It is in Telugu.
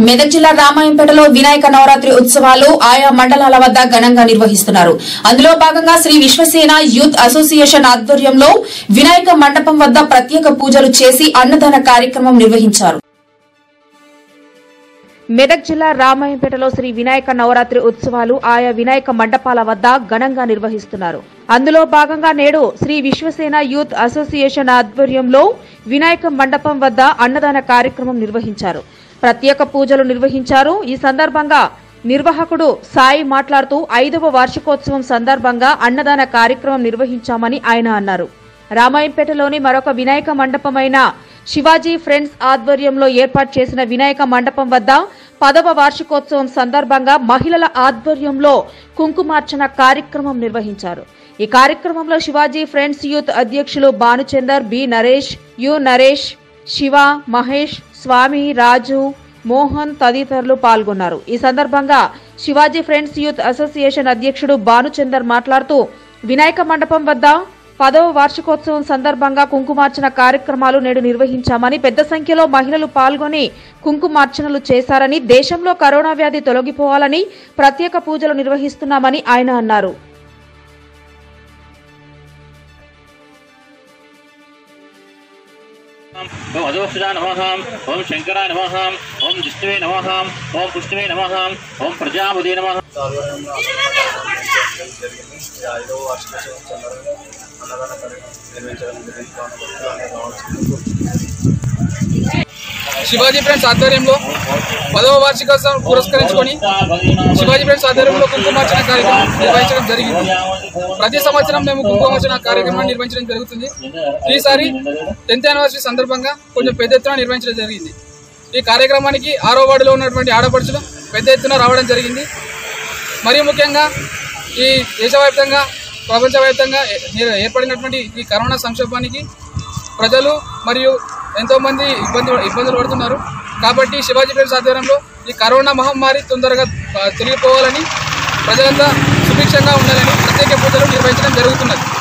మెదక్ జిల్లా రామాయంపేటలో వినాయక నవరాత్రి ఉత్సవాలు ఆయా మండలాల వద్ద ఘనంగా నిర్వహిస్తున్నారు అందులో భాగంగా శ్రీ విశ్వసేన యూత్ అసోసియేషన్ ఆధ్వర్యంలో వినాయక మండపం వద్ద ప్రత్యేక పూజలు చేసి అన్నదాన కార్యక్రమం నిర్వహించారు మెదక్ జిల్లా రామాయంపేటలో శ్రీ వినాయక నవరాత్రి ఉత్సవాలు ఆయా వినాయక మండపాల వద్ద ఘనంగా నిర్వహిస్తున్నారు అందులో భాగంగా నేడు శ్రీ విశ్వసేన యూత్ అసోసియేషన్ ఆధ్వర్యంలో వినాయక మండపం వద్ద అన్నదాన కార్యక్రమం నిర్వహించారు ప్రత్యేక పూజలు నిర్వహించారు ఈ సందర్భంగా నిర్వాహకుడు సాయి మాట్లాడుతూ ఐదవ వార్షికోత్సవం సందర్భంగా అన్నదాన కార్యక్రమం నిర్వహించామని ఆయన అన్నారు రామాయంపేటలోని మరొక వినాయక మండపమైన శివాజీ ఫ్రెండ్స్ ఆధ్వర్యంలో ఏర్పాటు చేసిన వినాయక మండపం వద్ద పదవ వార్షికోత్సవం సందర్భంగా మహిళల ఆధ్వర్యంలో కుంకుమార్చన కార్యక్రమం నిర్వహించారు ఈ కార్యక్రమంలో శివాజీ ఫ్రెండ్స్ యూత్ అధ్యక్షులు భానుచందర్ బి నరేష్ యు నరేష్ శివ మహేష్ స్వామి రాజు మోహన్ తదితరులు పాల్గొన్నారు ఈ సందర్భంగా శివాజీ ఫ్రెండ్స్ యూత్ అసోసియేషన్ అధ్యక్షుడు భానుచందర్ మాట్లాడుతూ వినాయక మండపం వద్ద పదవ వార్షికోత్సవం సందర్భంగా కుంకుమార్చన కార్యక్రమాలు నేడు నిర్వహించామని పెద్ద సంఖ్యలో మహిళలు పాల్గొని కుంకుమార్చనలు చేశారని దేశంలో కరోనా వ్యాధి తొలగిపోవాలని ప్రత్యేక పూజలు నిర్వహిస్తున్నామని ఆయన అన్నారు ఓం అదోక్షజా నమ ఓం శంకరాయ నమ ఓం విష్ణువే నమ ఓం పుష్ణువే నమ ఓం ప్రజాపతి నమ జరిగింది ఈ ఐదవ వార్షికోత్సవం సందర్భంగా అన్నదాన కార్యక్రమం నిర్వహించడం జరిగింది కావున భక్తులు అందరూ రావాల్సిందిగా శివాజీ ఫ్రెండ్స్ ఆధ్వర్యంలో పదవ వార్షికోత్సవం పురస్కరించుకొని శివాజీ ఫ్రెండ్స్ ఆధ్వర్యంలో కుంకుమార్చన కార్యక్రమం నిర్వహించడం జరిగింది ప్రతి సంవత్సరం మేము కుంకుమార్చన కార్యక్రమాన్ని నిర్వహించడం జరుగుతుంది ఈసారి టెన్త్ యానివర్సరీ సందర్భంగా కొంచెం పెద్ద ఎత్తున నిర్వహించడం జరిగింది ఈ కార్యక్రమానికి ఆరో వార్డులో ఉన్నటువంటి ఆడపడుచులు పెద్ద ఎత్తున రావడం జరిగింది మరియు ముఖ్యంగా ఈ దేశవ్యాప్తంగా ప్రపంచవ్యాప్తంగా ఏ- ఏర్పడినటువంటి ఈ కరోనా సంక్షోభానికి ప్రజలు మరియు ఎంతోమంది ఇబ్బంది ఇబ్బందులు పడుతున్నారు కాబట్టి శివాజీ ఫ్రెండ్స్ ఆధ్వర్యంలో ఈ కరోనా మహమ్మారి తొందరగా ఆ, తొలగిపోవాలని ప్రజలంతా సుభిక్షంగా ఉండాలని ప్రత్యేక పూజలు నిర్వహించడం జరుగుతున్నది